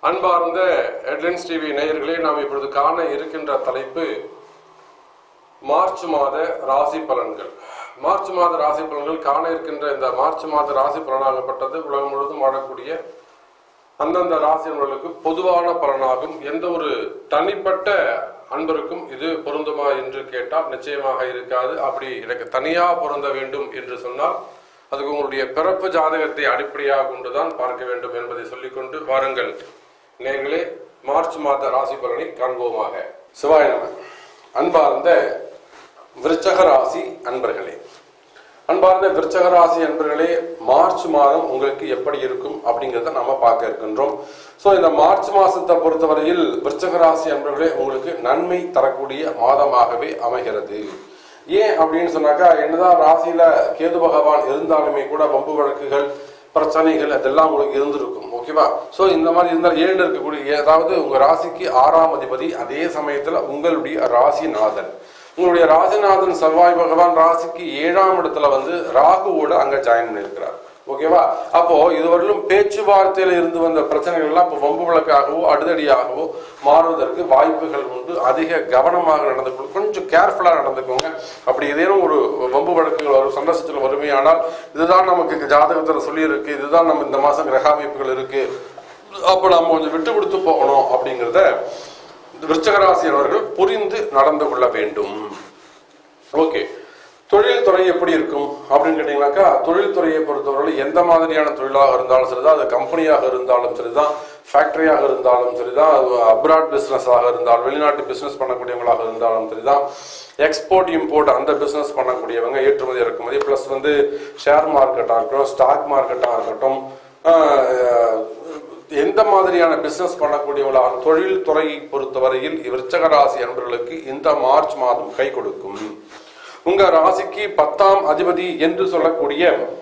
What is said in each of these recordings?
அன்பார்ந்த headlines TV நேயர்களே நாம் இப்பொழுது காண இருக்கின்ற தலைப்பு மார்ச் மாத ராசி பலன்கள் மார்ச் மாத ராசி பலன்கள் காண இருக்கின்ற இந்த மார்ச் மாத ராசி பலனாகப்பட்டது உலகம் முழுவதும் வாழக்கூடிய அந்தந்த ராசினர்களுக்கு பொதுவான பலனாகும் எந்த ஒரு தனிப்பட்ட அன்பருக்கும் இது பொருந்துமா என்று கேட்டால் நிச்சயமாக இருக்காது அப்படி எனக்கு தனியா பொருந்த வேண்டும் என்று சொன்னால் அதுக்கு உங்களுடைய பிறப்பு ஜாதகத்தை அடிப்படையாக கொண்டுதான் பார்க்க வேண்டும் என்பதை சொல்லிக்கொண்டு வாருங்கள் நேர்களே மார்ச் மாத ராசி பலனை காண்போமாக சிவாய நம அன்பார்ந்த விருச்சக ராசி அன்பர்களே அன்பார்ந்த விருச்சக ராசி அன்பர்களே மார்ச் மாதம் உங்களுக்கு எப்படி இருக்கும் அப்படிங்கிறத நம்ம பார்க்க இருக்கின்றோம் ஸோ இந்த மார்ச் மாசத்தை பொறுத்தவரையில் விருச்சக ராசி அன்பர்களே உங்களுக்கு நன்மை தரக்கூடிய மாதமாகவே அமைகிறது ஏன் அப்படின்னு சொன்னாக்கா என்னதான் ராசியில கேது பகவான் இருந்தாலுமே கூட வம்பு வழக்குகள் பிரச்சனைகள் அதெல்லாம் உங்களுக்கு இருந்திருக்கும் ஓகேவா ஸோ இந்த மாதிரி இருந்தால் ஏழு இருக்கக்கூடிய அதாவது உங்க ராசிக்கு ஆறாம் அதிபதி அதே சமயத்துல உங்களுடைய ராசிநாதன் உங்களுடைய ராசிநாதன் செவ்வாய் பகவான் ராசிக்கு ஏழாம் இடத்துல வந்து ராகுவோட அங்க ஜாயின் பண்ணியிருக்கிறார் ஓகேவா அப்போ இதுவரையிலும் பேச்சுவார்த்தையில இருந்து வந்த பிரச்சனைகள் எல்லாம் இப்போ வம்பு வழக்காகவோ அடுதடியாகவோ மாறுவதற்கு வாய்ப்புகள் உண்டு அதிக கவனமாக நடந்துக்கணும் கொஞ்சம் கேர்ஃபுல்லா நடந்துக்கோங்க அப்படி ஏதேனும் ஒரு வம்பு வழக்குகள் வரும் சண்டை வறுமையானால் இதுதான் நமக்கு ஜாதகத்துல சொல்லியிருக்கு இதுதான் நம்ம இந்த மாசம் கிரக அமைப்புகள் இருக்கு அப்போ நம்ம கொஞ்சம் விட்டு கொடுத்து போகணும் அப்படிங்கிறத விருச்சகராசியவர்கள் புரிந்து நடந்து கொள்ள வேண்டும் ஓகே தொழில்துறை எப்படி இருக்கும் அப்படின்னு கேட்டீங்கன்னாக்கா தொழில்துறையை பொறுத்தவரை எந்த மாதிரியான தொழிலாக இருந்தாலும் சரிதான் அது கம்பெனியாக இருந்தாலும் சரிதான் ஃபேக்டரியாக இருந்தாலும் சரிதான் அது அப்ராட் பிஸ்னஸாக இருந்தாலும் வெளிநாட்டு பிஸ்னஸ் பண்ணக்கூடியவங்களாக இருந்தாலும் சரிதான் எக்ஸ்போர்ட் இம்போர்ட் அந்த பிஸ்னஸ் பண்ணக்கூடியவங்க ஏற்றுமதி இறக்குமதி ப்ளஸ் வந்து ஷேர் மார்க்கெட்டாக இருக்கட்டும் ஸ்டாக் மார்க்கெட்டாக இருக்கட்டும் ஆஹ், எந்த மாதிரியான பிசினஸ் பண்ணக்கூடியவங்களாக தொழில் துறையை பொறுத்தவரையில் விருச்சக ராசி அன்பர்களுக்கு இந்த மார்ச் மாதம் கை கொடுக்கும் உங்க ராசிக்கு பத்தாம் அதிபதி என்று சொல்லக்கூடிய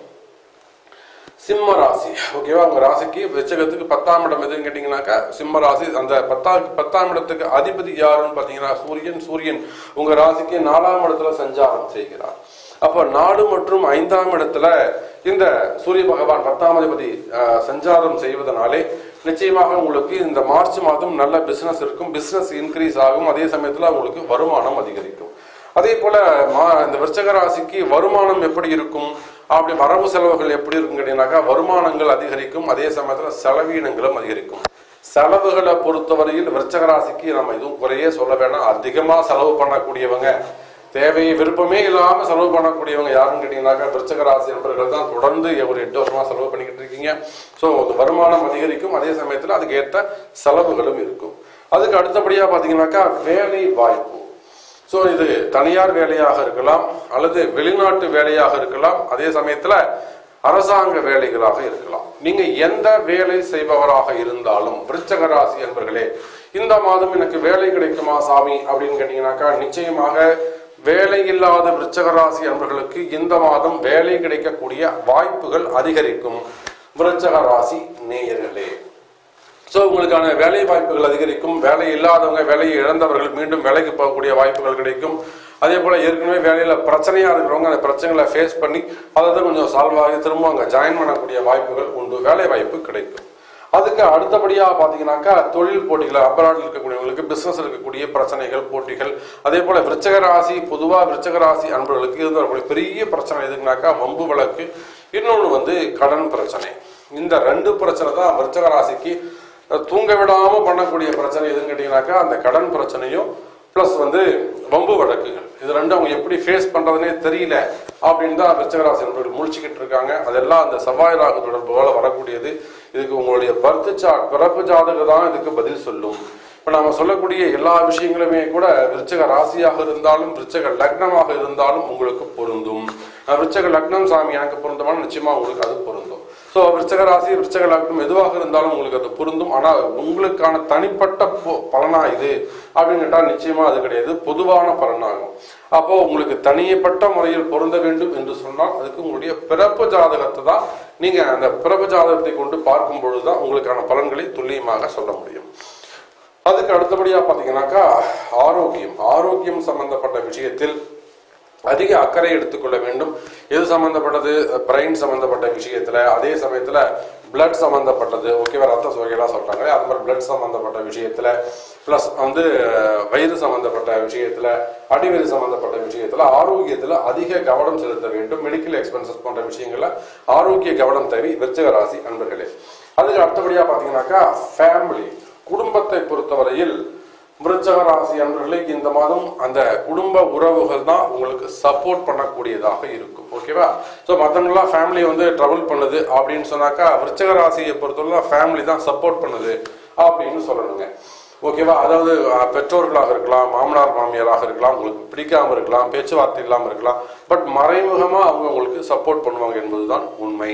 சிம்ம ராசி ஓகேவா உங்க ராசிக்கு விருச்சகத்துக்கு பத்தாம் இடம் எதுன்னு கேட்டீங்கன்னாக்கா சிம்ம ராசி அந்த பத்தாம் பத்தாம் இடத்துக்கு அதிபதி யாருன்னு பாத்தீங்கன்னா சூரியன் சூரியன் உங்க ராசிக்கு நாலாம் இடத்துல சஞ்சாரம் செய்கிறார் அப்போ நாடு மற்றும் ஐந்தாம் இடத்துல இந்த சூரிய பகவான் பத்தாம் அதிபதி அஹ், சஞ்சாரம் செய்வதனாலே நிச்சயமாக உங்களுக்கு இந்த மார்ச் மாதம் நல்ல பிசினஸ் இருக்கும் பிசினஸ் இன்க்ரீஸ் ஆகும் அதே சமயத்துல உங்களுக்கு வருமானம் அதிகரிக்கும் அதே போல மா இந்த விருச்சக ராசிக்கு வருமானம் எப்படி இருக்கும் அப்படி வரவு செலவுகள் எப்படி இருக்கும் கேட்டீங்கன்னாக்கா வருமானங்கள் அதிகரிக்கும் அதே சமயத்துல செலவீனங்களும் அதிகரிக்கும் செலவுகளை பொறுத்தவரையில் விருச்சக ராசிக்கு நம்ம எதுவும் குறையே சொல்ல வேணாம் அதிகமா செலவு பண்ணக்கூடியவங்க தேவை விருப்பமே இல்லாம செலவு பண்ணக்கூடியவங்க யாருன்னு கேட்டீங்கன்னாக்கா விருச்சக ராசி நண்பர்கள் தான் தொடர்ந்து ஒரு எட்டு வருஷமா செலவு பண்ணிக்கிட்டு இருக்கீங்க ஸோ வருமானம் அதிகரிக்கும் அதே சமயத்துல அதுக்கு ஏற்ற செலவுகளும் இருக்கும் அதுக்கு அடுத்தபடியா பாத்தீங்கன்னாக்கா வேலை வாய்ப்பு ஸோ இது தனியார் வேலையாக இருக்கலாம் அல்லது வெளிநாட்டு வேலையாக இருக்கலாம் அதே சமயத்துல அரசாங்க வேலைகளாக இருக்கலாம் நீங்க எந்த வேலை செய்பவராக இருந்தாலும் விருச்சக ராசி என்பர்களே இந்த மாதம் எனக்கு வேலை கிடைக்குமா சாமி அப்படின்னு கேட்டீங்கன்னாக்கா நிச்சயமாக வேலை இல்லாத விருச்சக ராசி அன்பர்களுக்கு இந்த மாதம் வேலை கிடைக்கக்கூடிய வாய்ப்புகள் அதிகரிக்கும் விருச்சக ராசி நேயர்களே ஸோ உங்களுக்கான வேலை வாய்ப்புகள் அதிகரிக்கும் வேலை இல்லாதவங்க வேலையை இழந்தவர்கள் மீண்டும் வேலைக்கு போகக்கூடிய வாய்ப்புகள் கிடைக்கும் அதே போல ஏற்கனவே வேலையில பிரச்சனையா இருக்கிறவங்க அந்த பிரச்சனைகளை ஃபேஸ் பண்ணி அதை தான் கொஞ்சம் சால்வ் ஆகி திரும்ப அங்கே ஜாயின் பண்ணக்கூடிய வாய்ப்புகள் உண்டு வேலை வாய்ப்பு கிடைக்கும் அதுக்கு அடுத்தபடியா பாத்தீங்கன்னாக்கா தொழில் போட்டிகள் அப்ராடில் இருக்கக்கூடியவங்களுக்கு பிசினஸ் இருக்கக்கூடிய பிரச்சனைகள் போட்டிகள் அதே போல விருச்சக ராசி பொதுவா விருச்சக ராசி அன்பர்களுக்கு இருந்து வரக்கூடிய பெரிய பிரச்சனை எதுக்குனாக்கா வம்பு வழக்கு இன்னொன்று வந்து கடன் பிரச்சனை இந்த ரெண்டு பிரச்சனை தான் விருச்சக ராசிக்கு தூங்க விடாம பண்ணக்கூடிய பிரச்சனை எதுன்னு கேட்டீங்கன்னாக்கா அந்த கடன் பிரச்சனையும் ப்ளஸ் வந்து வம்பு வழக்குகள் இது ரெண்டும் அவங்க எப்படி ஃபேஸ் பண்றதுனே தெரியல அப்படின்னு தான் விருச்சகராசி நண்பர்கள் முழிச்சுக்கிட்டு இருக்காங்க அதெல்லாம் அந்த செவ்வாய் ராகு தொடர்புகள வரக்கூடியது இதுக்கு உங்களுடைய பர்த் சார்ட் பிறப்பு ஜாதகம் தான் இதுக்கு பதில் சொல்லும் இப்போ நாம சொல்லக்கூடிய எல்லா விஷயங்களுமே கூட விருச்சக ராசியாக இருந்தாலும் விருச்சக லக்னமாக இருந்தாலும் உங்களுக்கு பொருந்தும் அஹ் விருச்சக லக்னம் சாமி எனக்கு பொருந்தமான நிச்சயமா உங்களுக்கு அது பொருந்தும் ஸோ விருச்சக ராசி விருச்சக லக்னம் எதுவாக இருந்தாலும் உங்களுக்கு அது பொருந்தும் ஆனால் உங்களுக்கான தனிப்பட்ட பொ- பலனா இது அப்படின்னு கேட்டால் நிச்சயமா அது கிடையாது பொதுவான பலனாகும் அப்போ உங்களுக்கு தனியப்பட்ட முறையில் பொருந்த வேண்டும் என்று சொன்னால் அதுக்கு உங்களுடைய பிறப்பு ஜாதகத்தை தான் நீங்க அந்த பிறப்பு ஜாதகத்தை கொண்டு பார்க்கும் பொழுதுதான் உங்களுக்கான பலன்களை துல்லியமாக சொல்ல முடியும் அதுக்கு அடுத்தபடியா பாத்தீங்கன்னாக்கா ஆரோக்கியம் ஆரோக்கியம் சம்பந்தப்பட்ட விஷயத்தில் அதிக அக்கறை எடுத்துக்கொள்ள வேண்டும் எது சம்பந்தப்பட்டது பிரெயின் சம்பந்தப்பட்ட விஷயத்துல அதே சமயத்துல பிளட் சம்பந்தப்பட்டது ஓகேவா ரத்த சோகைலாம் சொல்றாங்க அது மாதிரி பிளட் சம்பந்தப்பட்ட விஷயத்துல பிளஸ் வந்து வயிறு சம்பந்தப்பட்ட விஷயத்துல அடிவயிறு சம்பந்தப்பட்ட விஷயத்துல ஆரோக்கியத்துல அதிக கவனம் செலுத்த வேண்டும் மெடிக்கல் எக்ஸ்பென்சஸ் போன்ற விஷயங்கள்ல ஆரோக்கிய கவனம் தேவை விருச்சிக ராசி அன்பர்களே அதுக்கு அடுத்தபடியா பாத்தீங்கன்னாக்கா ஃபேமிலி குடும்பத்தை பொறுத்தவரையில் விருச்சக ராசி அன்பர்களுக்கு இந்த மாதம் அந்த குடும்ப உறவுகள் தான் உங்களுக்கு சப்போர்ட் பண்ணக்கூடியதாக இருக்கும் ஓகேவா ஸோ மற்றவங்களாம் ஃபேமிலி வந்து ட்ரபிள் பண்ணுது அப்படின்னு சொன்னாக்கா விருச்சக ராசியை பொறுத்தவரை ஃபேமிலி தான் சப்போர்ட் பண்ணுது அப்படின்னு சொல்லணுங்க ஓகேவா அதாவது அஹ், பெற்றோர்களாக இருக்கலாம் மாமனார் மாமியாராக இருக்கலாம் உங்களுக்கு பிடிக்காம இருக்கலாம் பேச்சுவார்த்தை இல்லாமல் இருக்கலாம் பட் மறைமுகமா அவங்க உங்களுக்கு சப்போர்ட் பண்ணுவாங்க என்பதுதான் உண்மை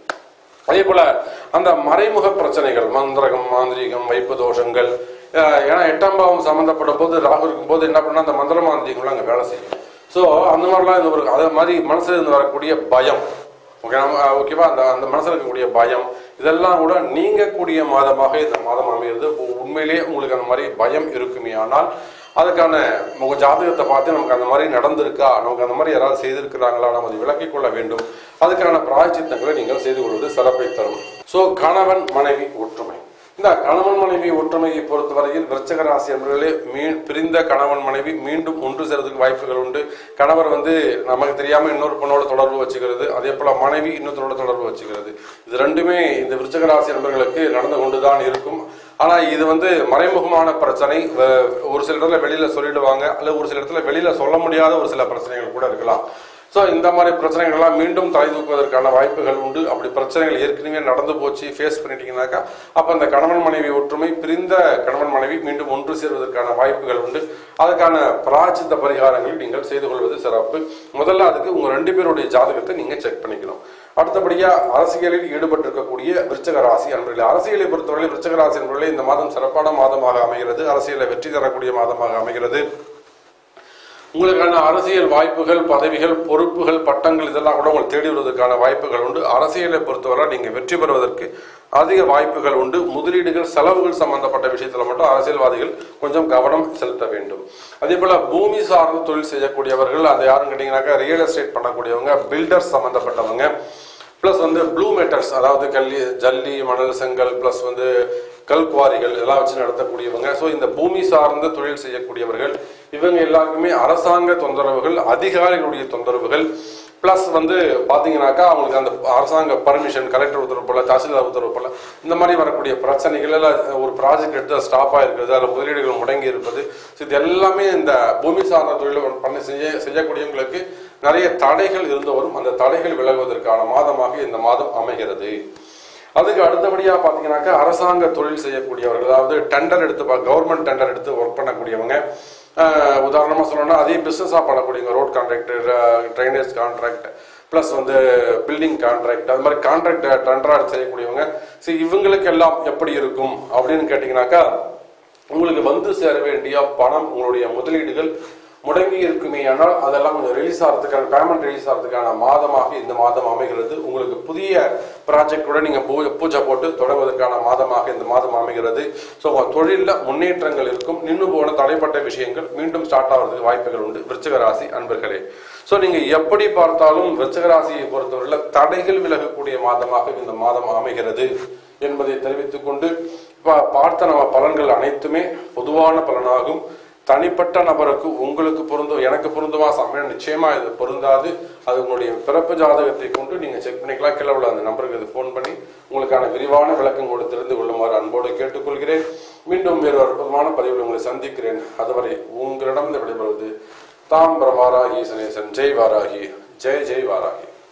அதே போல அந்த மறைமுக பிரச்சனைகள் மந்திரகம் மாந்திரீகம் வைப்பு தோஷங்கள் அஹ் ஏன்னா எட்டாம் பாவம் சம்பந்தப்பட்ட போது ராகு இருக்கும் போது என்ன பண்ணா அந்த மந்திர மாந்திரிகம்லாம் அங்கே வேலை செய்யும் ஸோ அந்த மாதிரிலாம் இந்த ஒரு அதே மாதிரி மனசுல இருந்து வரக்கூடிய பயம் ஓகே நம்ம ஓகேவா அந்த அந்த மனசுல இருக்கக்கூடிய பயம் இதெல்லாம் கூட நீங்கக்கூடிய மாதமாக இந்த மாதம் அமைகிறது உ- உண்மையிலேயே உங்களுக்கு அந்த மாதிரி பயம் இருக்குமே ஆனால் அதுக்கான உங்க ஜாதகத்தை பார்த்து நமக்கு அந்த மாதிரி நடந்திருக்கா நமக்கு அந்த மாதிரி யாராவது செய்திருக்கிறாங்களா நம்ம அதை விளக்கிக் கொள்ள வேண்டும் அதுக்கான பிராயச்சித்தங்களை நீங்கள் செய்து கொள்வது சிறப்பை தரும் ஸோ கணவன் மனைவி ஒற்றுமை இந்த கணவன் மனைவி ஒற்றுமையை பொறுத்தவரையில் விருச்சக ராசி என்பவர்களே மீ பிரிந்த கணவன் மனைவி மீண்டும் ஒன்று சேர்றதுக்கு வாய்ப்புகள் உண்டு கணவர் வந்து நமக்கு தெரியாம இன்னொரு பொண்ணோட தொடர்பு வச்சுக்கிறது அதே போல மனைவி இன்னொருத்தரோட தொடர்பு வச்சுக்கிறது இது ரெண்டுமே இந்த விருச்சக ராசி என்பவர்களுக்கு நடந்து கொண்டுதான் இருக்கும் ஆனா இது வந்து மறைமுகமான பிரச்சனை வ- ஒரு சில இடத்துல வெளியில சொல்லிடுவாங்க அல்லது ஒரு சில இடத்துல வெளியில சொல்ல முடியாத ஒரு சில பிரச்சனைகள் கூட இருக்கலாம் ஸோ இந்த மாதிரி பிரச்சனைகள் எல்லாம் மீண்டும் தலை தூக்குவதற்கான வாய்ப்புகள் உண்டு அப்படி பிரச்சனைகள் ஏற்கனவே நடந்து போச்சு ஃபேஸ் பண்ணிட்டீங்கன்னாக்கா அப்போ அந்த கணவன் மனைவி ஒற்றுமை பிரிந்த கணவன் மனைவி மீண்டும் ஒன்று சேர்வதற்கான வாய்ப்புகள் உண்டு அதுக்கான பிராச்சித்த பரிகாரங்களை நீங்கள் செய்து கொள்வது சிறப்பு முதல்ல அதுக்கு உங்க ரெண்டு பேருடைய ஜாதகத்தை நீங்க செக் பண்ணிக்கணும் அடுத்தபடியா அரசியலில் ஈடுபட்டிருக்கக்கூடிய விருச்சக ராசி அன்பர்களே அரசியலை பொறுத்தவரை விருச்சக ராசி அன்பர்களே இந்த மாதம் சிறப்பான மாதமாக அமைகிறது அரசியலை வெற்றி தரக்கூடிய மாதமாக அமைகிறது உங்களுக்கான அரசியல் வாய்ப்புகள் பதவிகள் பொறுப்புகள் பட்டங்கள் இதெல்லாம் கூட உங்களுக்கு தேடி வருவதற்கான வாய்ப்புகள் உண்டு அரசியலை பொறுத்தவரை நீங்க வெற்றி பெறுவதற்கு அதிக வாய்ப்புகள் உண்டு முதலீடுகள் செலவுகள் சம்பந்தப்பட்ட விஷயத்துல மட்டும் அரசியல்வாதிகள் கொஞ்சம் கவனம் செலுத்த வேண்டும் அதே போல பூமி சார்ந்த தொழில் செய்யக்கூடியவர்கள் அந்த யாருன்னு கேட்டீங்கன்னாக்கா ரியல் எஸ்டேட் பண்ணக்கூடியவங்க பில்டர்ஸ் சம்பந்தப்பட்டவங்க ப்ளஸ் வந்து ப்ளூ மெட்டல்ஸ் அதாவது கல்லி ஜல்லி மணல் செங்கல் ப்ளஸ் வந்து கல் குவாரிகள் இதெல்லாம் வச்சு நடத்தக்கூடியவங்க ஸோ இந்த பூமி சார்ந்த தொழில் செய்யக்கூடியவர்கள் இவங்க எல்லாருக்குமே அரசாங்க தொந்தரவுகள் அதிகாரிகளுடைய தொந்தரவுகள் ப்ளஸ் வந்து பார்த்தீங்கன்னாக்கா அவங்களுக்கு அந்த அரசாங்க பர்மிஷன் கலெக்டர் உத்தரவு போல தாசில்தார் உத்தரவு போல இந்த மாதிரி வரக்கூடிய பிரச்சனைகள் எல்லாம் ஒரு ப்ராஜெக்ட் எடுத்து ஸ்டாப் ஆயிருக்கிறது அதில் முதலீடுகள் முடங்கி இருப்பது ஸோ இது எல்லாமே இந்த பூமி சார்ந்த தொழில் பண்ண செய்ய செய்யக்கூடியவங்களுக்கு நிறைய தடைகள் இருந்து வரும் அந்த தடைகள் விலகுவதற்கான மாதமாக இந்த மாதம் அமைகிறது அதுக்கு அடுத்தபடியா பாத்தீங்கன்னாக்கா அரசாங்க தொழில் செய்யக்கூடியவர்கள் அதாவது டெண்டர் எடுத்து கவர்மெண்ட் டெண்டர் எடுத்து ஒர்க் பண்ணக்கூடியவங்க ஆஹ் உதாரணமா சொல்லணும்னா அதே பிசினஸா பண்ணக்கூடியவங்க road contract drainage contract plus வந்து பில்டிங் கான்ட்ராக்ட் அது மாதிரி கான்ட்ராக்ட் டெண்டரா செய்யக்கூடியவங்க சரி இவங்களுக்கு எல்லாம் எப்படி இருக்கும் அப்படின்னு கேட்டீங்கன்னாக்கா உங்களுக்கு வந்து சேர வேண்டிய பணம் உங்களுடைய முதலீடுகள் முடங்கி இருக்குமே ஆனால் அதெல்லாம் கொஞ்சம் ரிலீஸ் ஆகிறதுக்கான பேமெண்ட் ரிலீஸ் ஆகிறதுக்கான மாதமாக இந்த மாதம் அமைகிறது உங்களுக்கு புதிய ப்ராஜெக்டோட நீங்க பூ- பூஜை போட்டு தொடங்குவதற்கான மாதமாக இந்த மாதம் அமைகிறது ஸோ உங்க தொழிலில் முன்னேற்றங்கள் இருக்கும் நின்று போன தடைப்பட்ட விஷயங்கள் மீண்டும் ஸ்டார்ட் ஆகிறதுக்கு வாய்ப்புகள் உண்டு விருச்சிக ராசி அன்பர்களே ஸோ நீங்க எப்படி பார்த்தாலும் விருச்சிக ராசியை பொறுத்தவரையில் தடைகள் விலகக்கூடிய மாதமாக இந்த மாதம் அமைகிறது என்பதை தெரிவித்துக் கொண்டு இப்ப பார்த்த நம்ம பலன்கள் அனைத்துமே பொதுவான பலனாகும் தனிப்பட்ட நபருக்கு உங்களுக்கு பொருந்தும் எனக்கு பொருந்துமா சமயம் நிச்சயமா இது பொருந்தாது அது உங்களுடைய பிறப்பு ஜாதகத்தை கொண்டு நீங்க செக் பண்ணிக்கலாம் கீழே உள்ள அந்த நம்பருக்கு இது ஃபோன் பண்ணி உங்களுக்கான விரிவான விளக்கம் கூட தெரிந்து கொள்ளுமாறு அன்போடு கேட்டுக்கொள்கிறேன் மீண்டும் வேறு ஒரு அற்புதமான பதிவில் உங்களை சந்திக்கிறேன் அதுவரை உங்களிடம் விடைபெறுவது தாம் பிரபாராகி சனேசன் ஜெய் வாராகி ஜெய் ஜெய் வாராகி